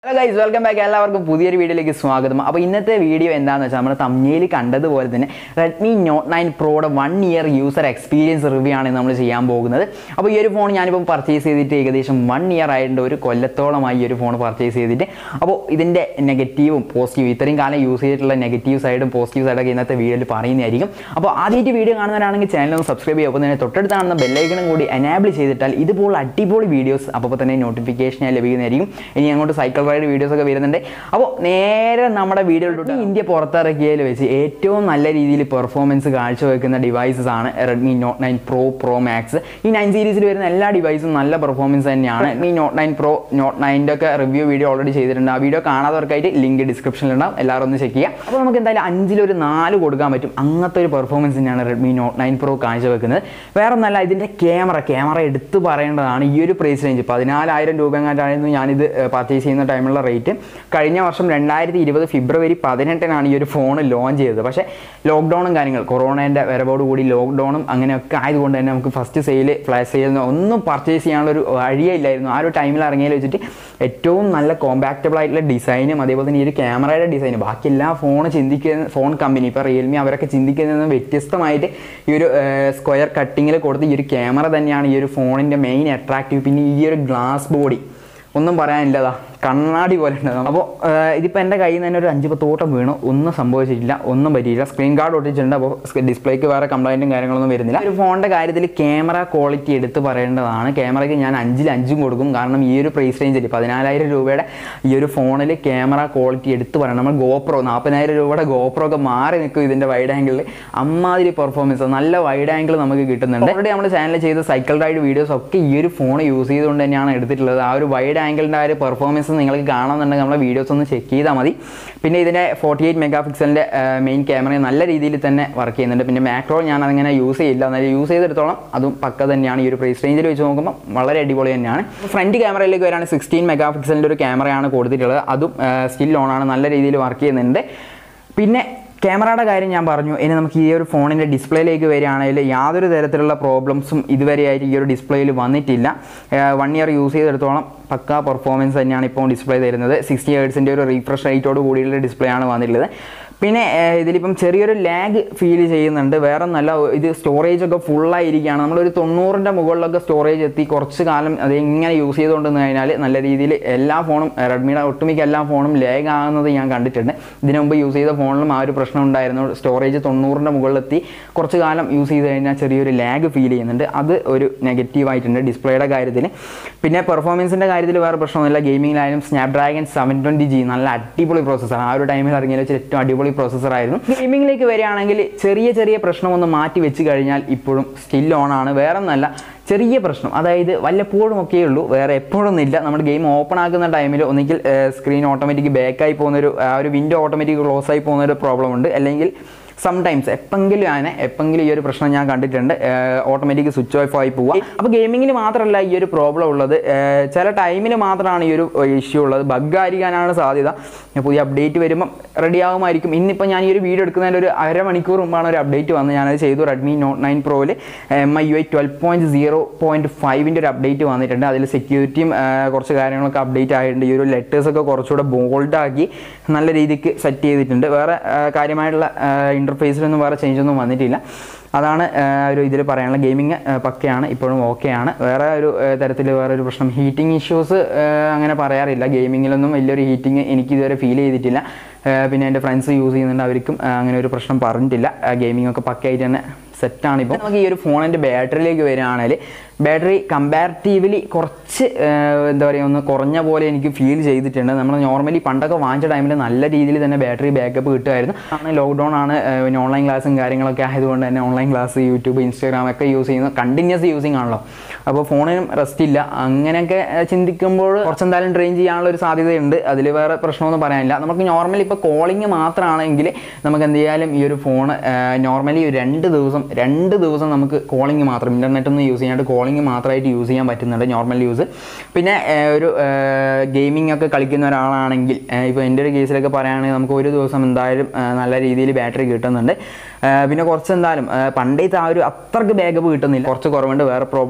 hello guys welcome back എല്ലാവർക്കും പുതിയൊരു വീഡിയോയിലേക്ക് സ്വാഗതം അപ്പോൾ ഇന്നത്തെ വീഡിയോ എന്താണെന്ന് വെച്ചാൽ നമ്മൾ തമ്മിയിൽ കണ്ടതുപോലെ തന്നെ റെഡ്മി നോട്ട് നയൻ പ്രോയുടെ one year user experience review ആണ് നമ്മൾ ചെയ്യാൻ പോകുന്നത് അപ്പോൾ ഈ ഒരു ഫോൺ ഞാനിപ്പം പർച്ചേസ് ചെയ്തിട്ട് ഏകദേശം വൺ ഇയർ ആയിട്ടുണ്ട് ഒരു കൊല്ലത്തോളമായി ഈ ഒരു ഫോൺ പർച്ചേസ് ചെയ്തിട്ട് അപ്പോൾ ഇതിൻ്റെ നെഗറ്റീവും പോസിറ്റീവും ഇത്രയും കാലം യൂസ് ചെയ്തിട്ടുള്ള നെഗറ്റീവ് സൈഡും പോസിറ്റീവ് സൈഡൊക്കെ ഇന്നത്തെ വീഡിയോയിൽ പറയുന്നതായിരിക്കും അപ്പോൾ ആദ്യമായിട്ട് വീഡിയോ കാണുന്നവരാണെങ്കിൽ ചാനൽ ഒന്ന് സബ്സ്ക്രൈബ് ചെയ്യുക അപ്പോൾ തന്നെ തൊട്ടടുത്ത് കാണുന്ന ബെല്ലൈക്കണും കൂടി എനാബിൾ ചെയ്തിട്ടാൽ ഇതുപോലെ അടിപൊളി വീഡിയോസ് അപ്പോൾ തന്നെ നോട്ടിഫിക്കേഷനായി ലഭിക്കുന്നതായിരിക്കും ഇനി അങ്ങോട്ട് സൈക്കിൾ റൈഡ് വീഡിയോസ് ഒക്കെ വരുന്നുണ്ട് അപ്പോൾ നേരെ നമ്മുടെ വീഡിയോയിലോട്ട് ഇന്ത്യ പുറത്തിറക്കിയതിൽ വെച്ച് ഏറ്റവും നല്ല രീതിയിൽ പെർഫോമൻസ് കാഴ്ചവെക്കുന്ന ഡിവൈസസ് ആണ് Redmi Note nine Pro Pro Max ഈ നയൻ സീരീസിൽ വരുന്ന എല്ലാ ഡിവൈസും നല്ല പെർഫോമൻസ് തന്നെയാണ് Redmi Note nine Pro Note നയൻ്റെ ഒക്കെ റിവ്യൂ വീഡിയോ ഓൾറെഡി ചെയ്തിട്ടുണ്ട് ആ വീഡിയോ കാണാത്തവർക്കായിട്ട് ലിങ്ക് ഡിസ്ക്രിപ്ഷനിലുണ്ടാവും എല്ലാവരും ഒന്ന് ചെക്ക് ചെയ്യുക അപ്പോൾ നമുക്ക് എന്തായാലും അഞ്ചിലൊരു നാല് കൊടുക്കാൻ പറ്റും അങ്ങനത്തെ ഒരു പെർഫോമൻസ് തന്നെയാണ് റെഡ്മി നോട്ട് നയൻ പ്രോ കാഴ്ചവെക്കുന്നത് വേറെ ഒന്നല്ല ഇതിൻ്റെ ക്യാമറ ക്യാമറ എടുത്തു പറയേണ്ടതാണ് ഈ ഒരു പ്രൈസ് റേഞ്ച് പതിനാലായിരം രൂപ എങ്ങാണ്ടായിരുന്നു ഞാനിത് പർച്ചേസ് ചെയ്യുന്ന ടൈമിലുള്ള റേറ്റ് കഴിഞ്ഞ വർഷം രണ്ടായിരത്തി ഇരുപത് ഫെബ്രുവരി പതിനെട്ടിനാണ് ഈ ഒരു ഫോൺ ലോഞ്ച് ചെയ്തത് പക്ഷേ ലോക്ക്ഡൗണും കാര്യങ്ങൾ കൊറോണേൻ്റെ വരവോട് കൂടി ലോക്ക്ഡൗണും അങ്ങനെയൊക്കെ ആയതുകൊണ്ട് തന്നെ നമുക്ക് ഫസ്റ്റ് സെയിൽ ഫ്ലാഷ് സെയിൽ ഒന്നും പർച്ചേസ് ചെയ്യാനുള്ള ഒരു വഴിയേ ഇല്ലായിരുന്നു ആ ഒരു ടൈമിൽ ഇറങ്ങിയതിൽ വെച്ചിട്ട് ഏറ്റവും നല്ല കോമ്പാക്റ്റബിൾ ആയിട്ടുള്ള ഡിസൈനും അതേപോലെ തന്നെ ഈ ഒരു ക്യാമറയുടെ ഡിസൈനും ബാക്കി എല്ലാ ഫോൺ ചിന്തിക്കുന്ന ഫോൺ കമ്പനി ഇപ്പോൾ റിയൽമി അവരൊക്കെ ചിന്തിക്കുന്നതിൽ നിന്ന് വ്യത്യസ്തമായിട്ട് ഈ ഒരു സ്ക്വയർ കട്ടിങ്ങിൽ കൊടുത്ത് ഈ ഒരു ക്യാമറ തന്നെയാണ് ഈ ഒരു ഫോണിൻ്റെ മെയിൻ അട്രാക്റ്റീവ് പിന്നെ ഈ ഒരു ഗ്ലാസ് ബോഡി ഒന്നും പറയാനില്ലതാ കണ്ണാടി പോലെ ഉണ്ടാകും അപ്പോൾ ഇതിപ്പോൾ എൻ്റെ കയ്യിൽ നിന്ന് തന്നെ ഒരു അഞ്ച് പത്തോട്ടം വീണു ഒന്നും സംഭവിച്ചിട്ടില്ല ഒന്നും പറ്റിയില്ല സ്ക്രീൻ ഗാർഡ് ഒട്ടിച്ചിട്ടുണ്ട് അപ്പോൾ ഡിസ്പ്ലേക്ക് വേറെ കംപ്ലൈൻറ്റും കാര്യങ്ങളൊന്നും വരുന്നില്ല ഒരു ഫോണിൻ്റെ കാര്യത്തിൽ ക്യാമറ ക്വാളിറ്റി എടുത്ത് പറയേണ്ടതാണ് ക്യാമറയ്ക്ക് ഞാൻ അഞ്ചിൽ അഞ്ചും കൊടുക്കും കാരണം ഈ ഒരു പ്രൈസ് റേഞ്ചിൽ പതിനാലായിരം രൂപയുടെ ഈ ഒരു ഫോണിൽ ക്യാമറ ക്വാളിറ്റി എടുത്ത് പറയണം നമ്മൾ ഗോപ്രോ നാൽപ്പതിനായിരം രൂപയുടെ ഗോപ്രോ ഒക്കെ മാറി നിൽക്കും ഇതിൻ്റെ വൈഡ് ആംഗിളിൽ അമ്മാതിരി പെർഫോമൻസ് നല്ല വൈഡ് ആംഗിൾ നമുക്ക് കിട്ടുന്നുണ്ട് ഓൾറെഡി നമ്മൾ ചാനൽ ചെയ്ത സൈക്കിൾ റൈഡ് വീഡിയോസ് ഒക്കെ ഈ ഒരു ഫോൺ യൂസ് ചെയ്തുകൊണ്ട് തന്നെയാണ് എടുത്തിട്ടുള്ളത് ആ ഒരു വൈഡ് ആംഗിളിൻ്റെ ആ ഒരു പെർഫോമൻസ് നിങ്ങൾക്ക് കാണുന്നുണ്ടെങ്കിൽ നമ്മളെ വീഡിയോസ് ഒന്ന് ചെക്ക് ചെയ്താൽ മതി പിന്നെ ഇതിൻ്റെ ഫോർട്ടി എയ്റ്റ് മെഗാ പിക്സലിൻ്റെ മെയിൻ ക്യാമറ നല്ല രീതിയിൽ തന്നെ വർക്ക് ചെയ്യുന്നുണ്ട് പിന്നെ മാക്രോ ഞാൻ അതിങ്ങനെ യൂസ് ചെയ്യില്ല എന്നാലും യൂസ് ചെയ്തെടുത്തോളം അതും പക്ക തന്നെയാണ് ഈ ഒരു പ്രൈസ് റേഞ്ചിൽ വെച്ച് നോക്കുമ്പോൾ വളരെ അടിപൊളി തന്നെയാണ് ഫ്രണ്ട് ക്യാമറയിലേക്ക് വരാണ് സിക്സ്റ്റീൻ മെഗാ പിക്സലിൻ്റെ ഒരു ക്യാമറയാണ് കൊടുത്തിട്ടുള്ളത് അതും സ്റ്റിൽ ഓൺ ആണ് നല്ല രീതിയിൽ വർക്ക് ചെയ്യുന്നുണ്ട് പിന്നെ ക്യാമറയുടെ കാര്യം ഞാൻ പറഞ്ഞു ഇനി നമുക്ക് ഈ ഒരു ഫോണിൻ്റെ ഡിസ്പ്ലേയിലേക്ക് വരികയാണെങ്കിൽ യാതൊരു തരത്തിലുള്ള പ്രോബ്ലംസും ഇതുവരെയായിട്ട് ഈ ഒരു ഡിസ്പ്ലേയിൽ വന്നിട്ടില്ല വൺ ഇയർ യൂസ് ചെയ്തെടുത്തോളം പക്ക പെർഫോമൻസ് തന്നെയാണ് ഇപ്പോൾ ഡിസ്പ്ലേ തരുന്നത് സിക്സ്റ്റി ഹേർട്സിൻ്റെ ഒരു റീഫ്രഷ് റേറ്റോട് കൂടിയുള്ള ഡിസ്പ്ലേ ആണ് വന്നിട്ടുള്ളത് പിന്നെ ഇതിലിപ്പം ചെറിയൊരു ലാഗ് ഫീൽ ചെയ്യുന്നുണ്ട് വേറെ നല്ല ഇത് സ്റ്റോറേജ് ഒക്കെ ഫുള്ളായിരിക്കുകയാണ് നമ്മളൊരു തൊണ്ണൂറിൻ്റെ മുകളിലൊക്കെ സ്റ്റോറേജ് എത്തി കുറച്ച് കാലം അത് ഇങ്ങനെ യൂസ് ചെയ്തുകൊണ്ട് കഴിഞ്ഞാൽ നല്ല രീതിയിൽ എല്ലാ ഫോണും റെഡ്മിയുടെ ഒട്ടുമിക്ക എല്ലാ ഫോണും ലാഗ് ആകുന്നത് ഞാൻ കണ്ടിട്ടുണ്ട് ഇതിനു മുമ്പ് യൂസ് ചെയ്ത ഫോണിലും ആ ഒരു പ്രശ്നം ഉണ്ടായിരുന്നു സ്റ്റോറേജ് തൊണ്ണൂറിൻ്റെ മുകളിലെത്തി കുറച്ച് കാലം യൂസ് ചെയ്ത് കഴിഞ്ഞാൽ ചെറിയൊരു ലാഗ് ഫീൽ ചെയ്യുന്നുണ്ട് അത് ഒരു നെഗറ്റീവ് ആയിട്ടുണ്ട് ഡിസ്പ്ലേയുടെ കാര്യത്തിൽ പിന്നെ പെർഫോമൻസിൻ്റെ കാര്യത്തിൽ വേറെ പ്രശ്നമൊന്നുമില്ല ഗെയിമിങ്ങിലായാലും സ്നാപ്ഡ്രാഗൺ സെവൻ ട്വൻറ്റി ജി നല്ല അടിപൊളി പ്രോസസ്സർ ആ ഒരു ടൈമിൽ ഇറങ്ങിയ വെച്ച് ഏറ്റവും അടിപൊളി പ്രോസസ്സർ ആയിരുന്നു ഗെയിമിങ്ങിലേക്ക് വരികയാണെങ്കിൽ ചെറിയ ചെറിയ പ്രശ്നം ഒന്ന് മാറ്റി വെച്ച് കഴിഞ്ഞാൽ ഇപ്പോഴും സ്റ്റിൽ ഓൺ ആണ് വേറെ ഒന്നല്ല ചെറിയ പ്രശ്നം അതായത് വല്ലപ്പോഴും ഒക്കെ ഉള്ളൂ വേറെ എപ്പോഴൊന്നും ഇല്ല നമ്മൾ ഗെയിം ഓപ്പൺ ആക്കുന്ന ടൈമിൽ ഒന്നുകിൽ സ്ക്രീൻ ഓട്ടോമാറ്റിക് ബാക്കായി പോകുന്നൊരു ആ ഒരു വിൻഡോ ഓട്ടോമാറ്റിക് ക്ലോസ് ആയി പോകുന്ന ഒരു പ്രോബ്ലം ഉണ്ട് അല്ലെങ്കിൽ സംടൈംസ് എപ്പെങ്കിലും ആണ് എപ്പെങ്കിലും ഈ ഒരു പ്രശ്നം ഞാൻ കണ്ടിട്ടുണ്ട് ഓട്ടോമാറ്റിക് സ്വിച്ച് ഓഫ് ആയി പോവുക അപ്പോൾ ഗെയിമിങ്ങിൽ മാത്രമല്ല ഈ ഒരു പ്രോബ്ലം ഉള്ളത് ചില ടൈമിൽ മാത്രമാണ് ഈ ഒരു ഇഷ്യൂ ഉള്ളത് ബഗ് ആയിരിക്കാനാണ് സാധ്യത പുതിയ അപ്ഡേറ്റ് വരുമ്പം റെഡി ആകുമായിരിക്കും ഇന്നിപ്പോൾ ഞാൻ ഈ ഒരു വീഡിയോ എടുക്കുന്നതിന് ഒരു അരമണിക്കൂർ മുമ്പാണ് ഒരു അപ്ഡേറ്റ് വന്നത് ഞാനത് ചെയ്തു റെഡ്മി നോട്ട് നയൻ പ്രോയിൽ M I U I twelve point zero point ഫൈവിൻ്റെ ഒരു അപ്ഡേറ്റ് വന്നിട്ടുണ്ട് അതിൽ സെക്യൂരിറ്റിയും കുറച്ച് കാര്യങ്ങളൊക്കെ അപ്ഡേറ്റ് ആയിട്ടുണ്ട് ഈ ഒരു ലെറ്റേഴ്സൊക്കെ കുറച്ചുകൂടെ ബോൾഡാക്കി നല്ല രീതിക്ക് സെറ്റ് ചെയ്തിട്ടുണ്ട് വേറെ കാര്യമായിട്ടുള്ള ഇൻ്റർഫേസിലൊന്നും വേറെ ചേഞ്ച് ഒന്നും വന്നിട്ടില്ല അതാണ് ഒരു ഇതിൽ പറയാനുള്ള ഗെയിമിങ് പക്കയാണ് ഇപ്പോഴും ഓക്കെയാണ് വേറെ ഒരു തരത്തിൽ വേറെ ഒരു പ്രശ്നം ഹീറ്റിംഗ് ഇഷ്യൂസ് അങ്ങനെ പറയാറില്ല ഗെയിമിങ്ങിലൊന്നും വലിയൊരു ഹീറ്റിംഗ് എനിക്ക് ഇതുവരെ ഫീൽ ചെയ്തിട്ടില്ല പിന്നെ എൻ്റെ ഫ്രണ്ട്സ് യൂസ് ചെയ്യുന്നുണ്ട് അവർക്കും അങ്ങനെ ഒരു പ്രശ്നം പറഞ്ഞിട്ടില്ല ഗെയിമിംഗ് ഒക്കെ പക്കയായിട്ട് തന്നെ സെറ്റാണ് ഇപ്പോൾ നമുക്ക് ഈ ഒരു ഫോണിൻ്റെ ബാറ്ററിയിലേക്ക് വരികയാണെങ്കിൽ ബാറ്ററി കമ്പാരിറ്റീവ്ലി കുറച്ച് എന്താ പറയുക ഒന്ന് കുറഞ്ഞ പോലെ എനിക്ക് ഫീൽ ചെയ്തിട്ടുണ്ട് നമ്മൾ നോർമലി പണ്ടൊക്കെ വാങ്ങിച്ച ടൈമിൽ നല്ല രീതിയിൽ തന്നെ ബാറ്ററി ബാക്കപ്പ് കിട്ടുമായിരുന്നു ആണ് ലോക്ക്ഡൗൺ ആണ് പിന്നെ ഓൺലൈൻ ക്ലാസ്സും കാര്യങ്ങളൊക്കെ ആയതുകൊണ്ട് തന്നെ ഓൺലൈൻ ക്ലാസ് യൂട്യൂബ് ഇൻസ്റ്റാഗ്രാം ഒക്കെ യൂസ് ചെയ്യുന്നത് കണ്ടിന്യൂസ് യൂസിങ് ആണല്ലോ അപ്പോൾ ഫോണിനും റെസ്റ്റ് ഇല്ല അങ്ങനെയൊക്കെ ചിന്തിക്കുമ്പോൾ കുറച്ചെന്തായാലും ഡ്രെയിൻ ചെയ്യാനുള്ള ഒരു സാധ്യതയുണ്ട് അതിൽ വേറെ പ്രശ്നമൊന്നും പറയാനില്ല നമുക്ക് നോർമലി ഇപ്പോൾ കോളിംഗ് മാത്രമാണെങ്കിൽ നമുക്ക് എന്തെങ്കിലും ഈ ഒരു ഫോൺ നോർമലി രണ്ട് ദിവസം രണ്ട് ദിവസം നമുക്ക് കോളിംഗ് മാത്രം ഇൻ്റർനെറ്റ് ഒന്നും യൂസ് ചെയ്യാണ്ട് കോളിംഗ് മാത്രമായിട്ട് യൂസ് ചെയ്യാൻ പറ്റുന്നുണ്ട് നോർമൽ യൂസ് പിന്നെ ഒരു ഗെയിമിംഗ് ഒക്കെ കളിക്കുന്ന ഒരാളാണെങ്കിൽ ഇപ്പോൾ എൻ്റെ ഒരു കേസിലൊക്കെ പറയുകയാണെങ്കിൽ നമുക്ക് ഒരു ദിവസം എന്തായാലും നല്ല രീതിയിൽ ബാറ്ററി കിട്ടുന്നുണ്ട് പിന്നെ കുറച്ച് എന്തായാലും പണ്ടത്തെ ആ ഒരു അത്രക്ക് ബാക്കപ്പ് കിട്ടുന്നില്ല കുറച്ച് കുറവുണ്ട് വേറെ പ്രോബ്ലംസ് ഒന്നും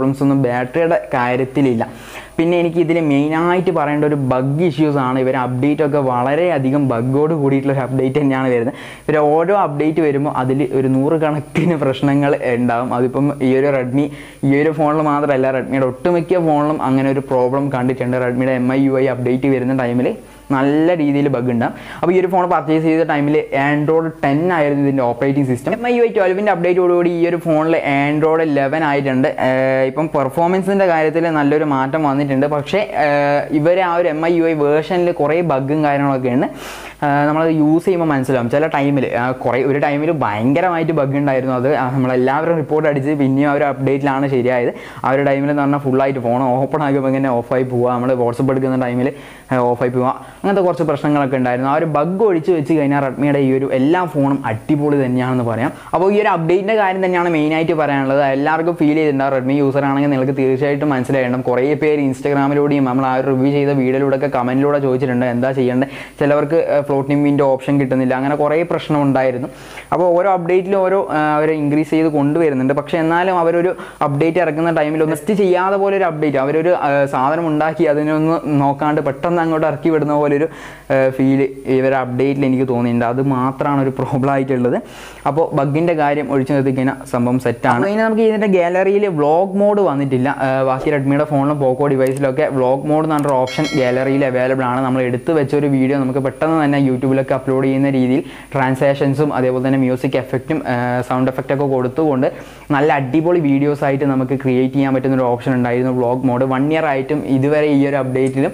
ബാറ്ററിയുടെ കാര്യത്തിലില്ല പിന്നെ എനിക്ക് ഇതിൽ മെയിനായിട്ട് പറയേണ്ട ഒരു ബഗ് ഇഷ്യൂസ് ആണ് ഇവർ അപ്ഡേറ്റ് ഒക്കെ വളരെയധികം ബഗ്ഗോട് കൂടിയിട്ടുള്ള ഒരു അപ്ഡേറ്റ് തന്നെയാണ് വരുന്നത് ഇവർ ഓരോ അപ്ഡേറ്റ് വരുമ്പോൾ അതിൽ ഒരു നൂറ് കണക്കിന് പ്രശ്നങ്ങൾ ഉണ്ടാവും അതിപ്പം ഈ ഒരു റെഡ്മി ഈ ഒരു ഫോണിൽ മാത്രമല്ല റെഡ്മിയുടെ ഒട്ടുമിക്ക ഫോണിലും അങ്ങനെ ഒരു പ്രോബ്ലം കണ്ടിട്ടുണ്ട് റെഡ്മിയുടെ M I U I update വരുന്ന ടൈമിൽ നല്ല രീതിയിൽ ബഗ് ഉണ്ടാവും അപ്പോൾ ഈ ഒരു ഫോൺ പർച്ചേസ് ചെയ്ത ടൈമിൽ ആൻഡ്രോയിഡ് ടെൻ ആയിരുന്നു ഇതിൻ്റെ operating system M I U I ട്വൽവിൻ്റെ അപ്ഡേറ്റോടുകൂടി ഈ ഒരു ഫോണിൽ ആൻഡ്രോയിഡ് ലെവൻ ആയിട്ടുണ്ട് ഏർ ഇപ്പം പെർഫോമൻസിൻ്റെ കാര്യത്തിൽ നല്ലൊരു മാറ്റം വന്നിട്ടുണ്ട് പക്ഷേ ഇവർ ആ ഒരു എം ഐ യു ഐ വേർഷനിൽ കുറേ ബഗ്ഗും കാര്യങ്ങളൊക്കെ ഉണ്ട് നമ്മളത് യൂസ് ചെയ്യുമ്പോൾ മനസ്സിലാവും ചില ടൈമിൽ കുറേ ഒരു ടൈമിൽ ഭയങ്കരമായിട്ട് ബഗ് ഉണ്ടായിരുന്നു അത് ആ, നമ്മളെല്ലാവരും റിപ്പോർട്ട് അടിച്ച് പിന്നെയും ആ ഒരു അപ്ഡേറ്റിലാണ് ശരിയായത് ആ ഒരു ടൈമിൽ എന്ന് പറഞ്ഞാൽ ഫുള്ളായിട്ട് ഫോൺ ഓപ്പൺ ആകുമ്പോൾ ഇങ്ങനെ ഓഫായി പോവുക നമ്മൾ വാട്സപ്പ് എടുക്കുന്ന ടൈമിൽ ഓഫായി പോവുക അങ്ങനത്തെ കുറച്ച് പ്രശ്നങ്ങളൊക്കെ ഉണ്ടായിരുന്നു ആ ഒരു ബഗ് ഒഴിച്ച് വെച്ച് കഴിഞ്ഞാൽ റെഡ്മിയുടെ ഈ ഒരു എല്ലാ ഫോണും അടിപൊളി തന്നെയാണെന്ന് പറയാം അപ്പോൾ ഈ ഒരു അപ്ഡേറ്റിൻ്റെ കാര്യം തന്നെയാണ് മെയിനായിട്ട് പറയാനുള്ളത് എല്ലാവർക്കും ഫീൽ ചെയ്തിട്ടുണ്ടാവും റെഡ്മി യൂസർ ആണെങ്കിൽ നിങ്ങൾക്ക് തീർച്ചയായിട്ടും മനസ്സിലായിട്ടുണ്ട് കുറേ പേര് ഇൻസ്റ്റാഗ്രാമിലൂടെയും നമ്മൾ ആ ഒരു റിവ്യൂ ചെയ്ത വീഡിയോയിലൂടെ ഒക്കെ കമൻറ്റിലൂടെ ചോദിച്ചിട്ടുണ്ട് എന്താ ചെയ്യേണ്ടത് ചിലവർക്ക് ഫ്ലോട്ടിംഗ് വിൻഡോ ഓപ്ഷൻ കിട്ടുന്നില്ല അങ്ങനെ കുറേ പ്രശ്നം ഉണ്ടായിരുന്നു അപ്പോൾ ഓരോ അപ്ഡേറ്റിലും ഓരോ അവർ ഇൻക്രീസ് ചെയ്ത് കൊണ്ടുവരുന്നുണ്ട് പക്ഷേ എന്നാലും അവരൊരു അപ്ഡേറ്റ് ഇറക്കുന്ന ടൈമിൽ ഒന്ന് ടെസ്റ്റ് ചെയ്യാതെ പോലെ ഒരു അപ്ഡേറ്റ് അവരൊരു ആ, സാധനം ഉണ്ടാക്കി അതിനൊന്ന് നോക്കാണ്ട് പെട്ടെന്ന് അങ്ങോട്ട് ഇറക്കി വിടുന്ന പോലെ ഒരു ഫീല് ഇവരുടെ അപ്ഡേറ്റിൽ എനിക്ക് തോന്നിയിട്ടുണ്ട് അത് മാത്രമാണ് ഒരു പ്രോബ്ലം ആയിട്ടുള്ളത് അപ്പോൾ ബഗിൻ്റെ കാര്യം ഒഴിച്ചു നിർത്തിക്കഴിഞ്ഞാൽ സംഭവം സെറ്റാണ് ഇനി നമുക്ക് ഇതിൻ്റെ ഗാലറിയിൽ വ്ളോഗ് മോഡ് വന്നിട്ടില്ല ആ, ബാക്കി റെഡ്മിയുടെ ഫോണിലും പോക്കോ ഡിവൈസിലൊക്കെ വ്ളോഗ് മോഡ് എന്ന് പറഞ്ഞൊരു ഓപ്ഷൻ ഗാലറിയിൽ അവൈലബിൾ ആണ് നമ്മൾ എടുത്ത് വെച്ച ഒരു വീഡിയോ നമുക്ക് പെട്ടെന്ന് തന്നെ യൂട്യൂബിലൊക്കെ അപ്ലോഡ് ചെയ്യുന്ന രീതിയിൽ ട്രാൻസാക്ഷൻസും അതേപോലെ തന്നെ മ്യൂസിക് എഫക്റ്റും സൗണ്ട് എഫക്റ്റ് ഒക്കെ കൊടുത്തുകൊണ്ട് നല്ല അടിപൊളി വീഡിയോസ് ആയിട്ട് നമുക്ക് ക്രിയേറ്റ് ചെയ്യാൻ പറ്റുന്ന ഒരു ഓപ്ഷൻ ഉണ്ടായിരുന്നു വ്ളോഗ് മോഡ് വൺ ഇയർ ആയിട്ടും ഇതുവരെ ഈ ഒരു അപ്ഡേറ്റിലും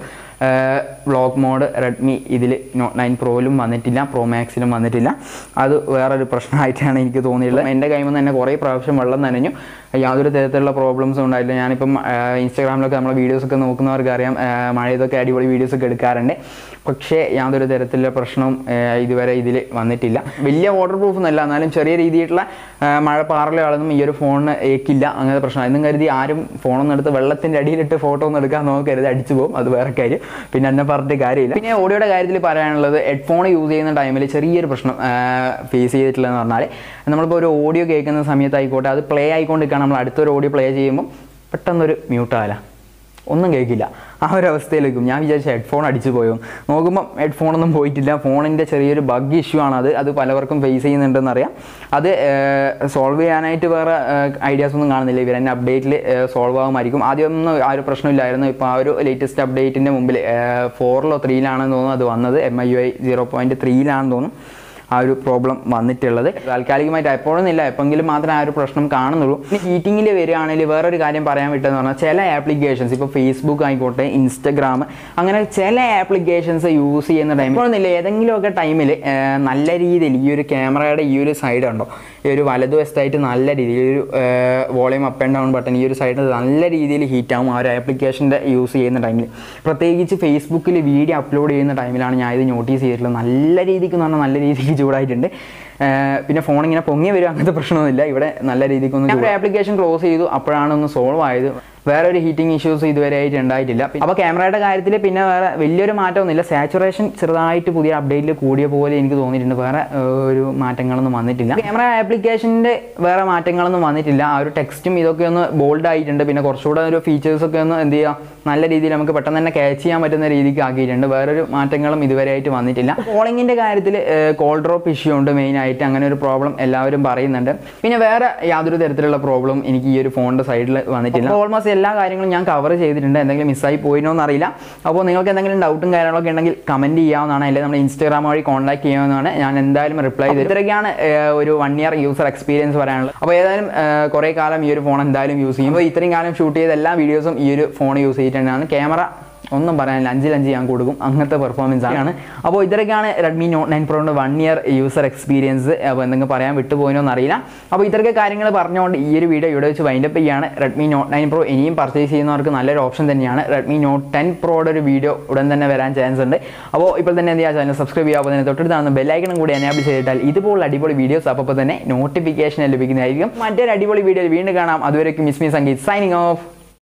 വ്ളോഗ് മോഡ് റെഡ്മി ഇതിൽ നോട്ട് നയൻ പ്രോയിലും വന്നിട്ടില്ല പ്രോ മാക്സിലും വന്നിട്ടില്ല അത് വേറൊരു പ്രശ്നമായിട്ടാണ് എനിക്ക് തോന്നിയിട്ടുള്ളത് എൻ്റെ കയ്യിൽ നിന്ന് തന്നെ കുറേ പ്രാവശ്യം വെള്ളം നനഞ്ഞു യാതൊരു തരത്തിലുള്ള പ്രോബ്ലംസും ഉണ്ടായില്ല ഞാനിപ്പം ഇൻസ്റ്റാഗ്രാമിലൊക്കെ നമ്മളെ വീഡിയോസൊക്കെ നോക്കുന്നവർക്ക് അറിയാം മഴയതൊക്കെ അടിപൊളി വീഡിയോസൊക്കെ എടുക്കാറുണ്ട് പക്ഷേ യാതൊരു തരത്തിലുള്ള പ്രശ്നവും ആ, ഇതുവരെ ഇതിൽ വന്നിട്ടില്ല വലിയ വാട്ടർ പ്രൂഫ് എന്നല്ല എന്നാലും ചെറിയ രീതിയിലുള്ള ആ, മഴ പാറലുകളൊന്നും ഈ ഒരു ഫോണിന് ഏക്കില്ല അങ്ങനത്തെ പ്രശ്നം എന്നും കരുതി ആരും ഫോണൊന്നും എടുത്ത് വെള്ളത്തിൻ്റെ അടിയിലിട്ട് ഫോട്ടോ ഒന്നും എടുക്കാൻ നോക്കരുത് അടിച്ചു പോകും അത് വേറെ കാര്യം പിന്നെ എന്നെ പറഞ്ഞിട്ട് കാര്യമില്ല പിന്നെ ഓഡിയോയുടെ കാര്യത്തിൽ പറയാനുള്ളത് ഹെഡ്ഫോൺ യൂസ് ചെയ്യുന്ന ടൈമിൽ ചെറിയൊരു പ്രശ്നം ഫേസ് ചെയ്തിട്ടുള്ളതെന്ന് പറഞ്ഞാൽ നമ്മളിപ്പോൾ ഒരു ഓഡിയോ കേൾക്കുന്ന സമയത്തായിക്കോട്ടെ അത് പ്ലേ ആയിക്കൊണ്ടിരിക്കുകയാണ് നമ്മൾ അടുത്തൊരു ഓഡിയോ പ്ലേ ചെയ്യുമ്പോൾ പെട്ടെന്നൊരു മ്യൂട്ടാല ഒന്നും കേൾക്കില്ല ആ ഒരു അവസ്ഥയിലേക്കും ഞാൻ വിചാരിച്ച ഹെഡ്ഫോൺ അടിച്ചു പോയോ നോക്കുമ്പോൾ ഹെഡ്ഫോണൊന്നും പോയിട്ടില്ല ഫോണിൻ്റെ ചെറിയൊരു ബഗ് ഇഷ്യൂ ആണ് അത് അത് പലവർക്കും ഫേസ് ചെയ്യുന്നുണ്ടെന്ന് അറിയാം അത് സോൾവ് ചെയ്യാനായിട്ട് വേറെ ഐഡിയാസ് ഒന്നും കാണുന്നില്ല ഇവർ തന്നെ അപ്ഡേറ്റിൽ സോൾവ് ആകുമായിരിക്കും ആദ്യമൊന്നും ആ ഒരു പ്രശ്നമില്ലായിരുന്നു ഇപ്പോൾ ആ ഒരു ലേറ്റസ്റ്റ് അപ്ഡേറ്റിൻ്റെ മുമ്പിൽ ഫോറിലോ ത്രീയിലാണെന്ന് തോന്നുന്നു അത് വന്നത് M I U I zero point ത്രീയിലാണെന്ന് തോന്നുന്നു ആ ഒരു പ്രോബ്ലം വന്നിട്ടുള്ളത് താൽക്കാലികമായിട്ട് എപ്പോഴൊന്നുമില്ല എപ്പോഴെങ്കിലും മാത്രമേ ആ ഒരു പ്രശ്നം കാണുന്നുള്ളൂ ഇനി ഹീറ്റിങ്ങിൽ വരികയാണെങ്കിൽ വേറൊരു കാര്യം പറയാൻ വിട്ടെന്ന് പറഞ്ഞാൽ ചില ആപ്ലിക്കേഷൻസ് ഇപ്പോൾ ഫേസ്ബുക്ക് ആയിക്കോട്ടെ ഇൻസ്റ്റഗ്രാം അങ്ങനെ ചില ആപ്ലിക്കേഷൻസ് യൂസ് ചെയ്യുന്ന ടൈം ഇപ്പോഴൊന്നുമില്ല ഏതെങ്കിലുമൊക്കെ ടൈമിൽ നല്ല രീതിയിൽ ഈ ഒരു ക്യാമറയുടെ ഈ ഒരു സൈഡ് ഉണ്ടോ ഈ ഒരു വലതുവശത്തായിട്ട് നല്ല രീതിയിൽ ഈ ഒരു volume up and down button ഈ ഒരു സൈഡ് നല്ല രീതിയിൽ ഹീറ്റ് ആവും ആ ഒരു ആപ്ലിക്കേഷൻ്റെ യൂസ് ചെയ്യുന്ന ടൈമിൽ പ്രത്യേകിച്ച് ഫേസ്ബുക്കിൽ വീഡിയോ അപ്ലോഡ് ചെയ്യുന്ന ടൈമിലാണ് ഞാൻ ഇത് നോട്ടീസ് ചെയ്തിട്ടുള്ളത് നല്ല രീതിക്ക് എന്ന് പറഞ്ഞാൽ നല്ല രീതിക്ക് ചൂടായിട്ടുണ്ട് ഏർ പിന്നെ ഫോൺ ഇങ്ങനെ പൊങ്ങി വരും അങ്ങനത്തെ പ്രശ്നമൊന്നുമില്ല ഇവിടെ നല്ല രീതിക്കൊന്നും ഒരു ആപ്ലിക്കേഷൻ ക്ലോസ് ചെയ്തു അപ്പോഴാണ് ഒന്ന് സോൾവ് ആയത് വേറെ ഒരു ഹീറ്റിംഗ് ഇഷ്യൂസ് ഇതുവരെ ആയിട്ട് ഉണ്ടായിട്ടില്ല അപ്പോൾ ക്യാമറയുടെ കാര്യത്തിൽ പിന്നെ വേറെ വലിയൊരു മാറ്റമൊന്നുമില്ല സാച്ചുറേഷൻ ചെറുതായിട്ട് പുതിയ അപ്ഡേറ്റിൽ കൂടിയ പോലെ എനിക്ക് തോന്നിയിട്ടുണ്ട് വേറെ ഏർ, ഒരു മാറ്റങ്ങളൊന്നും വന്നിട്ടില്ല ക്യാമറ ആപ്ലിക്കേഷൻ്റെ വേറെ മാറ്റങ്ങളൊന്നും വന്നിട്ടില്ല ആ ഒരു ടെക്സ്റ്റും ഇതൊക്കെ ഒന്ന് ബോൾഡ് ആയിട്ടുണ്ട് പിന്നെ കുറച്ചുകൂടെ ഒരു ഫീച്ചേഴ്സ് ഒക്കെ ഒന്ന് എന്ത് ചെയ്യുക നല്ല രീതിയിൽ നമുക്ക് പെട്ടെന്ന് തന്നെ ക്യാച്ച് ചെയ്യാൻ പറ്റുന്ന രീതിക്ക് ആക്കിയിട്ടുണ്ട് വേറൊരു മാറ്റങ്ങളും ഇതുവരെ ആയിട്ട് വന്നിട്ടില്ല കോളിങ്ങിൻ്റെ കാര്യത്തിൽ കോൾ ഡ്രോപ്പ് ഇഷ്യൂ ഉണ്ട് മെയിൻ ആയിട്ട് അങ്ങനെ ഒരു പ്രോബ്ലം എല്ലാവരും പറയുന്നുണ്ട് പിന്നെ വേറെ യാതൊരു തരത്തിലുള്ള പ്രോബ്ലം എനിക്ക് ഈ ഒരു ഫോണിൻ്റെ സൈഡിൽ വന്നിട്ടില്ല ഓൾമോസ്റ്റ് എല്ലാ കാര്യങ്ങളും ഞാൻ കവർ ചെയ്തിട്ടുണ്ട് എന്തെങ്കിലും മിസ്സായി പോയിനോ എന്നറിയില്ല അപ്പോൾ നിങ്ങൾക്ക് എന്തെങ്കിലും ഡൗട്ടും കാര്യങ്ങളൊക്കെ ഉണ്ടെങ്കിൽ കമൻറ്റ് ചെയ്യാവുന്നതാണ് അല്ലെങ്കിൽ നമ്മുടെ ഇൻസ്റ്റാഗ്രാം വഴി കോൺടാക്ട് ചെയ്യാവുന്നതാണ് ഞാൻ എന്തായാലും റിപ്ലൈ ചെയ്തു ഇത്രയൊക്കെയാണ് ഏർ, ഒരു വൺ ഇയർ യൂസർ എക്സ്പീരിയൻസ് പറയാനുള്ളത് അപ്പോൾ ഏതായാലും ഏർ, കുറേ കാലം ഈ ഒരു ഫോൺ എന്തായാലും യൂസ് ചെയ്യും അപ്പോൾ ഇത്രയും കാലം ഷൂട്ട് ചെയ്ത എല്ലാ വീഡിയോസും ഈ ഒരു ഫോൺ യൂസ് ചെയ്തിട്ടുണ്ടാണ് ക്യാമറ ഒന്നും പറയാനില്ല അഞ്ചിൽ അഞ്ച് ഞാൻ കൊടുക്കും അങ്ങനത്തെ പെർഫോമൻസ് ആണ് അപ്പോൾ ഇത്രയൊക്കെയാണ് റെഡ്മി നോട്ട് നയൻ പ്രോയുടെ വൺ ഇയർ യൂസർ എക്സ്പീരിയൻസ് അപ്പോൾ എന്തെങ്കിലും പറയാൻ വിട്ടുപോയിനോ എന്നറിയില്ല അപ്പോൾ ഇത്രയൊക്കെ കാര്യങ്ങൾ പറഞ്ഞുകൊണ്ട് ഈ ഒരു വീഡിയോ ഇവിടെ വെച്ച് വൈൻഡപ്പ് ചെയ്യാണ് റെഡ്മി നോട്ട് നയൻ പ്രോ ഇനിയും പർച്ചേസ് ചെയ്യുന്നവർക്ക് നല്ലൊരു ഓപ്ഷൻ തന്നെയാണ് റെഡ്മി നോട്ട് ടെൻ പ്രോയുടെ ഒരു വീഡിയോ ഉടൻ തന്നെ വരാൻ ചാൻസ് ഉണ്ട് അപ്പോൾ ഇപ്പോൾ തന്നെ എന്ത് ചെയ്യുക ചാനൽ സബ്സ്ക്രൈബ് ചെയ്യുക അപ്പോൾ തന്നെ തൊട്ടടുത്താണ് ബെല്ലൈക്കണും കൂടി എനാബിൾ ചെയ്തിട്ടാൽ ഇതുപോലുള്ള അടിപൊളി വീഡിയോസ് അപ്പോൾ തന്നെ നോട്ടിഫിക്കേഷൻ ലഭിക്കുന്നതായിരിക്കും മറ്റൊരു അടിപൊളി വീഡിയോയിൽ വീണ്ടും കാണാം അതുവരെയ്ക്കും miss me Sangeeth signing of